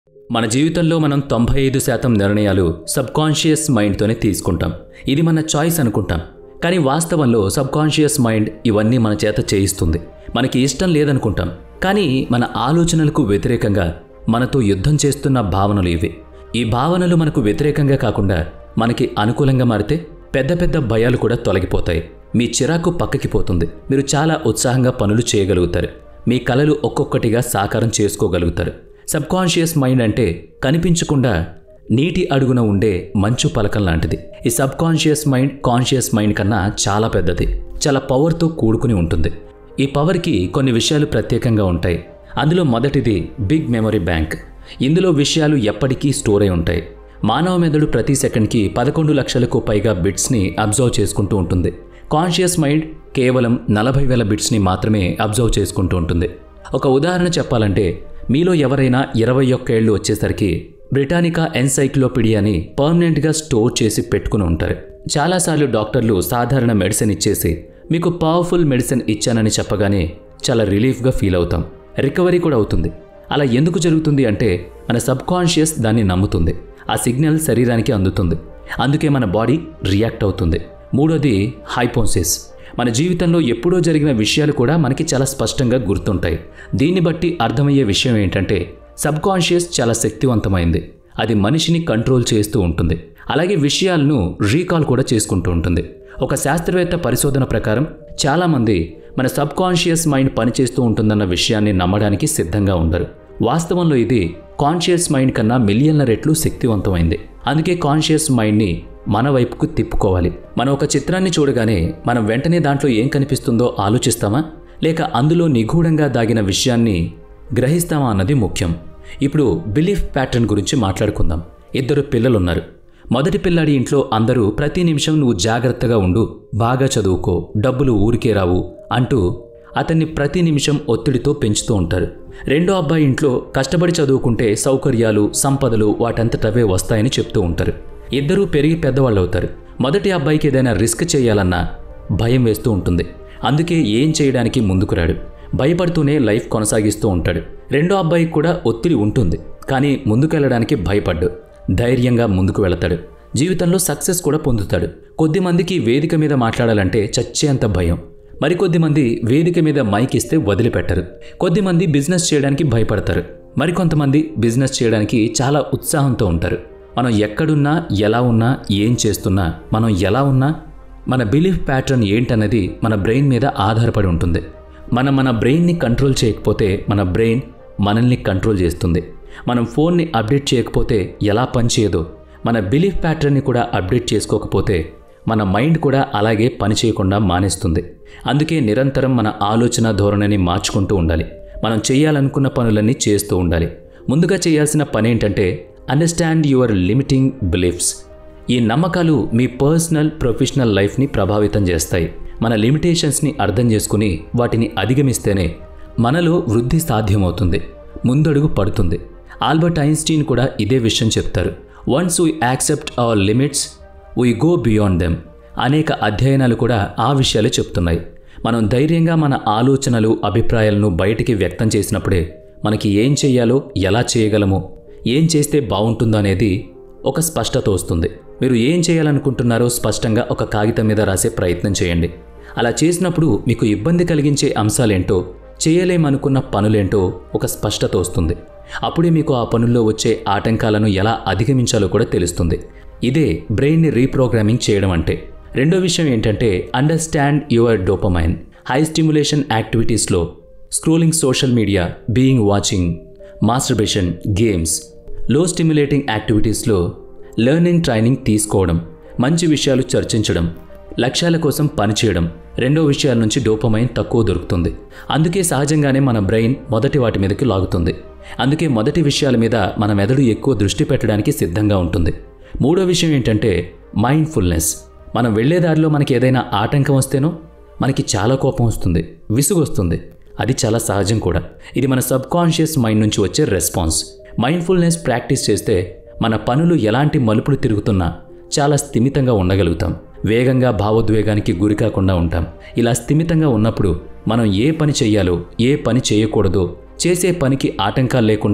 మన జీవితంలో మనం తొంభై ఐదు శాతం నిర్ణయాలు సబ్కాన్షియస్ మైండ్తోనే తీసుకుంటాం ఇది మన చాయిస్ అనుకుంటాం కానీ వాస్తవంలో సబ్కాన్షియస్ మైండ్ ఇవన్నీ మన చేత చేయిస్తుంది మనకి ఇష్టం లేదనుకుంటాం కానీ మన ఆలోచనలకు వ్యతిరేకంగా మనతో యుద్ధం చేస్తున్న భావనలు ఇవి ఈ భావనలు మనకు వ్యతిరేకంగా కాకుండా మనకి అనుకూలంగా మారితే పెద్ద పెద్ద భయాలు కూడా తొలగిపోతాయి మీ చిరాకు పక్కకి పోతుంది మీరు చాలా ఉత్సాహంగా పనులు చేయగలుగుతారు మీ కలలు ఒక్కొక్కటిగా సాకారం చేసుకోగలుగుతారు సబ్కాన్షియస్ మైండ్ అంటే కనిపించకుండా నీటి అడుగున ఉండే మంచు పలకం లాంటిది ఈ సబ్కాన్షియస్ మైండ్ కాన్షియస్ మైండ్ కన్నా చాలా పెద్దది చాలా పవర్తో కూడుకుని ఉంటుంది ఈ పవర్కి కొన్ని విషయాలు ప్రత్యేకంగా ఉంటాయి అందులో మొదటిది బిగ్ మెమరీ బ్యాంక్ ఇందులో విషయాలు ఎప్పటికీ స్టోర్ అయి ఉంటాయి మానవ మెదడు ప్రతి సెకండ్కి పదకొండు లక్షలకు పైగా బిట్స్ని అబ్జర్వ్ చేసుకుంటూ ఉంటుంది కాన్షియస్ మైండ్ కేవలం నలభై వేల బిట్స్ని మాత్రమే అబ్జర్వ్ చేసుకుంటూ ఉంటుంది ఒక ఉదాహరణ చెప్పాలంటే మీలో ఎవరైనా ఇరవై ఒక్క ఏళ్ళు వచ్చేసరికి బ్రిటానికా ఎన్సైక్లోపీడియాని పర్మనెంట్గా స్టోర్ చేసి పెట్టుకుని ఉంటారు చాలాసార్లు డాక్టర్లు సాధారణ మెడిసిన్ ఇచ్చేసి మీకు పవర్ఫుల్ మెడిసిన్ ఇచ్చానని చెప్పగానే చాలా రిలీఫ్గా ఫీల్ అవుతాం రికవరీ కూడా అవుతుంది అలా ఎందుకు జరుగుతుంది అంటే మన సబ్కాన్షియస్ దాన్ని నమ్ముతుంది ఆ సిగ్నల్ శరీరానికి అందుతుంది అందుకే మన బాడీ రియాక్ట్ అవుతుంది మూడోది హైపోన్సిస్ మన జీవితంలో ఎప్పుడో జరిగిన విషయాలు కూడా మనకి చాలా స్పష్టంగా గుర్తుంటాయి దీన్ని బట్టి అర్థమయ్యే విషయం ఏంటంటే సబ్కాన్షియస్ చాలా శక్తివంతమైంది అది మనిషిని కంట్రోల్ చేస్తూ ఉంటుంది అలాగే విషయాలను రీకాల్ కూడా చేసుకుంటూ ఉంటుంది ఒక శాస్త్రవేత్త పరిశోధన ప్రకారం చాలామంది మన సబ్కాన్షియస్ మైండ్ పనిచేస్తూ ఉంటుందన్న విషయాన్ని నమ్మడానికి సిద్ధంగా ఉండరు వాస్తవంలో ఇది కాన్షియస్ మైండ్ కన్నా మిలియన్ల రెట్లు శక్తివంతమైంది అందుకే కాన్షియస్ మైండ్ని మన వైపుకు తిప్పుకోవాలి మనం ఒక చిత్రాన్ని చూడగానే మనం వెంటనే దాంట్లో ఏం కనిపిస్తుందో ఆలోచిస్తామా లేక అందులో నిగూఢంగా దాగిన విషయాన్ని గ్రహిస్తామా అన్నది ముఖ్యం ఇప్పుడు బిలీఫ్ ప్యాటర్న్ గురించి మాట్లాడుకుందాం ఇద్దరు పిల్లలున్నారు మొదటి పిల్లాడి ఇంట్లో అందరూ ప్రతి నిమిషం నువ్వు జాగ్రత్తగా ఉండు బాగా చదువుకో డబ్బులు ఊరికే రావు అంటూ అతన్ని ప్రతి నిమిషం ఒత్తిడితో పెంచుతూ ఉంటారు రెండో అబ్బాయి ఇంట్లో కష్టపడి చదువుకుంటే సౌకర్యాలు సంపదలు వాటంతటవే వస్తాయని చెప్తూ ఉంటారు ఇద్దరూ పెరిగి పెద్దవాళ్ళు అవుతారు మొదటి అబ్బాయికి ఏదైనా రిస్క్ చేయాలన్నా భయం వేస్తూ ఉంటుంది అందుకే ఏం చేయడానికి ముందుకు రాడు భయపడుతూనే లైఫ్ కొనసాగిస్తూ ఉంటాడు రెండో అబ్బాయికి కూడా ఒత్తిడి ఉంటుంది కానీ ముందుకెళ్ళడానికి భయపడ్డు ధైర్యంగా ముందుకు వెళతాడు జీవితంలో సక్సెస్ కూడా పొందుతాడు కొద్దిమందికి వేదిక మీద మాట్లాడాలంటే చచ్చేంత భయం మరికొద్ది మంది వేదిక మీద మైక్ ఇస్తే వదిలిపెట్టరు కొద్దిమంది బిజినెస్ చేయడానికి భయపడతారు మరికొంతమంది బిజినెస్ చేయడానికి చాలా ఉత్సాహంతో ఉంటారు మనం ఎక్కడున్నా ఎలా ఉన్నా ఏం చేస్తున్నా మనం ఎలా ఉన్నా మన బిలీఫ్ ప్యాటర్న్ ఏంటన్నది మన బ్రెయిన్ మీద ఆధారపడి ఉంటుంది మనం మన బ్రెయిన్ని కంట్రోల్ చేయకపోతే మన బ్రెయిన్ మనల్ని కంట్రోల్ చేస్తుంది మనం ఫోన్ని అప్డేట్ చేయకపోతే ఎలా పనిచేయదో మన బిలీఫ్ ప్యాటర్న్ని కూడా అప్డేట్ చేసుకోకపోతే మన మైండ్ కూడా అలాగే పనిచేయకుండా మానేస్తుంది అందుకే నిరంతరం మన ఆలోచన ధోరణిని మార్చుకుంటూ ఉండాలి మనం చేయాలనుకున్న పనులన్నీ చేస్తూ ఉండాలి ముందుగా చేయాల్సిన పని ఏంటంటే అండర్స్టాండ్ యువర్ లిమిటింగ్ బిలీఫ్స్ ఈ నమ్మకాలు మీ పర్సనల్ ప్రొఫెషనల్ లైఫ్ని ప్రభావితం చేస్తాయి మన లిమిటేషన్స్ని అర్థం చేసుకుని వాటిని అధిగమిస్తేనే మనలో వృద్ధి సాధ్యమవుతుంది ముందడుగు పడుతుంది ఆల్బర్ట్ ఐన్స్టీన్ కూడా ఇదే విషయం చెప్తారు once we accept our limits we go beyond them అనేక అధ్యయనాలు కూడా ఆ విషయాలే చెప్తున్నాయి మనం ధైర్యంగా మన ఆలోచనలు అభిప్రాయాలను బయటికి వ్యక్తం చేసినప్పుడే మనకి ఏం చేయాలో ఎలా చేయగలమో ఏం చేస్తే బాగుంటుందో అనేది ఒక స్పష్టత వస్తుంది మీరు ఏం చేయాలనుకుంటున్నారో స్పష్టంగా ఒక కాగితం మీద రాసే ప్రయత్నం చేయండి అలా చేసినప్పుడు మీకు ఇబ్బంది కలిగించే అంశాలేంటో చేయలేమనుకున్న పనులేంటో ఒక స్పష్టత వస్తుంది అప్పుడే మీకు ఆ పనుల్లో వచ్చే ఆటంకాలను ఎలా అధిగమించాలో కూడా తెలుస్తుంది ఇదే బ్రెయిన్ని రీప్రోగ్రామింగ్ చేయడం అంటే రెండో విషయం ఏంటంటే understand your dopamine high stimulation యాక్టివిటీస్లో scrolling social media being watching masturbation games లో స్టిమ్యులేటింగ్ యాక్టివిటీస్లో లెర్నింగ్ ట్రైనింగ్ తీసుకోవడం మంచి విషయాలు చర్చించడం లక్ష్యాల కోసం పనిచేయడం రెండో విషయాల నుంచి డోపమైన్ తక్కువ దొరుకుతుంది అందుకే సహజంగానే మన బ్రెయిన్ మొదటి వాటి మీదకి లాగుతుంది అందుకే మొదటి విషయాల మీద మన మెదడు ఎక్కువ దృష్టి పెట్టడానికి సిద్ధంగా ఉంటుంది మూడో విషయం ఏంటంటే మైండ్ఫుల్నెస్ మనం వెళ్లే దారిలో మనకి ఏదైనా ఆటంకం వస్తేనో మనకి చాలా కోపం వస్తుంది విసుగు వస్తుంది అది చాలా సహజం కూడా ఇది మన సబ్కాన్షియస్ మైండ్ నుంచి వచ్చే రెస్పాన్స్ మైండ్ఫుల్నెస్ ప్రాక్టీస్ చేస్తే మన పనులు ఎలాంటి మలుపులు తిరుగుతున్నా చాలా స్థిమితంగా ఉండగలుగుతాం వేగంగా భావోద్వేగానికి గురి కాకుండా ఉంటాం ఇలా స్థిమితంగా ఉన్నప్పుడు మనం ఏ పని చెయ్యాలో ఏ పని చేయకూడదో చేసే పనికి ఆటంకాలు లేకుండా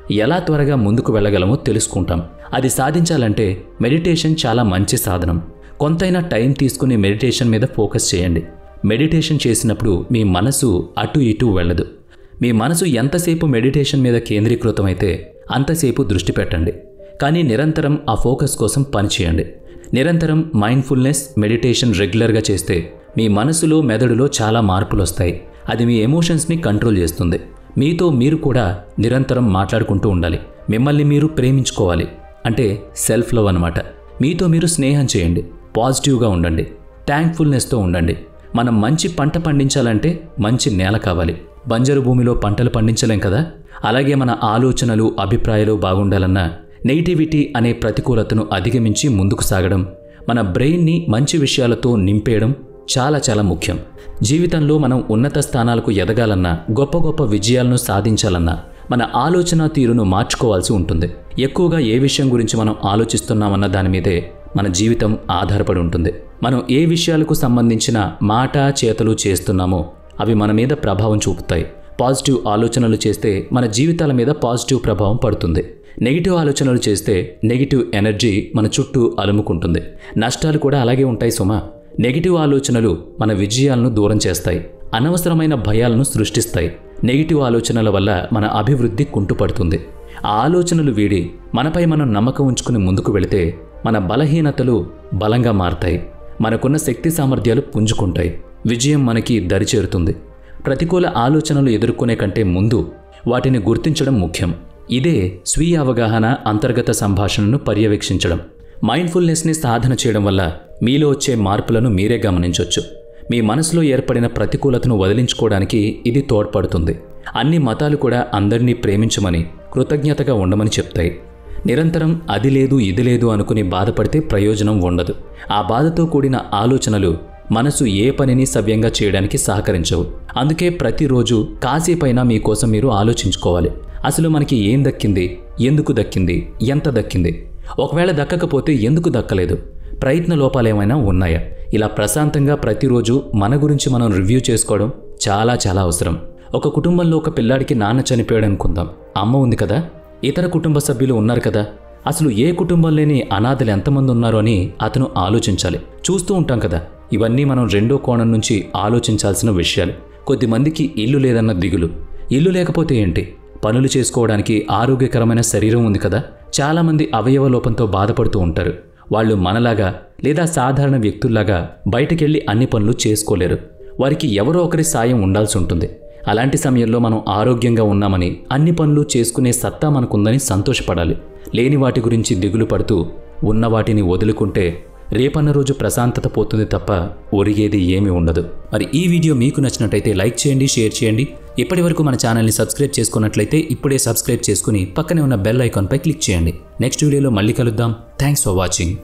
ఎలా త్వరగా ముందుకు వెళ్ళగలమో తెలుసుకుంటాం అది సాధించాలంటే మెడిటేషన్ చాలా మంచి సాధనం కొంతైనా టైం తీసుకుని మెడిటేషన్ మీద ఫోకస్ చేయండి మెడిటేషన్ చేసినప్పుడు మీ మనసు అటు ఇటు వెళ్ళదు మీ మనసు ఎంతసేపు మెడిటేషన్ మీద కేంద్రీకృతమైతే అంతసేపు దృష్టి పెట్టండి కానీ నిరంతరం ఆ ఫోకస్ కోసం పనిచేయండి నిరంతరం మైండ్ఫుల్నెస్ మెడిటేషన్ రెగ్యులర్గా చేస్తే మీ మనసులో మెదడులో చాలా మార్పులు వస్తాయి అది మీ ఎమోషన్స్ని కంట్రోల్ చేస్తుంది మీతో మీరు కూడా నిరంతరం మాట్లాడుకుంటూ ఉండాలి మిమ్మల్ని మీరు ప్రేమించుకోవాలి అంటే సెల్ఫ్ లవ్ అనమాట మీతో మీరు స్నేహం చేయండి పాజిటివ్గా ఉండండి థ్యాంక్ఫుల్నెస్తో ఉండండి మనం మంచి పంట పండించాలంటే మంచి నేల కావాలి బంజరు భూమిలో పంటలు పండించలేం కదా అలాగే మన ఆలోచనలు అభిప్రాయాలు బాగుండాలన్నా నెగిటివిటీ అనే ప్రతికూలతను అధిగమించి ముందుకు సాగడం మన బ్రెయిన్ని మంచి విషయాలతో నింపేయడం చాలా చాలా ముఖ్యం జీవితంలో మనం ఉన్నత స్థానాలకు ఎదగాలన్నా గొప్ప గొప్ప విజయాలను సాధించాలన్నా మన ఆలోచన తీరును మార్చుకోవాల్సి ఉంటుంది ఎక్కువగా ఏ విషయం గురించి మనం ఆలోచిస్తున్నామన్న దాని మీదే మన జీవితం ఆధారపడి ఉంటుంది మనం ఏ విషయాలకు సంబంధించిన మాట చేతలు చేస్తున్నామో అవి మన మీద ప్రభావం చూపుతాయి పాజిటివ్ ఆలోచనలు చేస్తే మన జీవితాల మీద పాజిటివ్ ప్రభావం పడుతుంది నెగిటివ్ ఆలోచనలు చేస్తే నెగిటివ్ ఎనర్జీ మన చుట్టూ అలుముకుంటుంది నష్టాలు కూడా అలాగే ఉంటాయి సుమా నెగిటివ్ ఆలోచనలు మన విజయాలను దూరం చేస్తాయి అనవసరమైన భయాలను సృష్టిస్తాయి నెగిటివ్ ఆలోచనల వల్ల మన అభివృద్ధి కుంటుపడుతుంది ఆ ఆలోచనలు వీడి మనపై మనం నమ్మకం ఉంచుకుని ముందుకు వెళితే మన బలహీనతలు బలంగా మారతాయి మనకున్న శక్తి సామర్థ్యాలు పుంజుకుంటాయి విజయం మనకి దరిచేరుతుంది ప్రతికూల ఆలోచనలు ఎదుర్కొనే కంటే ముందు వాటిని గుర్తించడం ముఖ్యం ఇదే స్వీయ అవగాహన అంతర్గత సంభాషణను పర్యవేక్షించడం మైండ్ఫుల్నెస్ని సాధన చేయడం వల్ల మీలో వచ్చే మార్పులను మీరే గమనించవచ్చు మీ మనసులో ఏర్పడిన ప్రతికూలతను వదిలించుకోవడానికి ఇది తోడ్పడుతుంది అన్ని మతాలు కూడా అందరినీ ప్రేమించమని కృతజ్ఞతగా ఉండమని చెప్తాయి నిరంతరం అది లేదు ఇది లేదు అనుకుని బాధపడితే ప్రయోజనం ఉండదు ఆ బాధతో కూడిన ఆలోచనలు మనసు ఏ పనిని సవ్యంగా చేయడానికి సహకరించవు అందుకే ప్రతిరోజు కాసేపైనా మీకోసం మీరు ఆలోచించుకోవాలి అసలు మనకి ఏం దక్కింది ఎందుకు దక్కింది ఎంత దక్కింది ఒకవేళ దక్కకపోతే ఎందుకు దక్కలేదు ప్రయత్న లోపాలేమైనా ఉన్నాయా ఇలా ప్రశాంతంగా ప్రతిరోజు మన గురించి మనం రివ్యూ చేసుకోవడం చాలా చాలా అవసరం ఒక కుటుంబంలో ఒక పిల్లాడికి నాన్న చనిపోయాడు అనుకుందాం అమ్మ ఉంది కదా ఇతర కుటుంబ సభ్యులు ఉన్నారు కదా అసలు ఏ కుటుంబం లేని అనాథలు ఎంతమంది ఉన్నారో అని అతను ఆలోచించాలి చూస్తూ ఉంటాం కదా ఇవన్నీ మనం రెండో కోణం నుంచి ఆలోచించాల్సిన విషయాలు కొద్దిమందికి ఇల్లు లేదన్న దిగులు ఇల్లు లేకపోతే ఏంటి పనులు చేసుకోవడానికి ఆరోగ్యకరమైన శరీరం ఉంది కదా చాలామంది అవయవ లోపంతో బాధపడుతూ ఉంటారు వాళ్ళు మనలాగా లేదా సాధారణ వ్యక్తుల్లాగా బయటికెళ్ళి అన్ని పనులు చేసుకోలేరు వారికి ఎవరో ఒకరి సాయం ఉండాల్సి ఉంటుంది అలాంటి సమయంలో మనం ఆరోగ్యంగా ఉన్నామని అన్ని పనులు చేసుకునే సత్తా మనకుందని సంతోషపడాలి లేని వాటి గురించి దిగులు పడుతూ ఉన్న వాటిని వదులుకుంటే రేపన్న రోజు ప్రశాంతత పోతుంది తప్ప ఒరిగేది ఏమీ ఉండదు మరి ఈ వీడియో మీకు నచ్చినట్టయితే లైక్ చేయండి షేర్ చేయండి ఇప్పటి వరకు మన ఛానల్ని సబ్స్క్రైబ్ చేసుకున్నట్లయితే ఇప్పుడే సబ్స్క్రైబ్ చేసుకుని పక్కనే ఉన్న బెల్ ఐకాన్పై క్లిక్ చేయండి నెక్స్ట్ వీడియోలో మళ్ళీ కలుద్దాం థ్యాంక్స్ ఫర్ వాచింగ్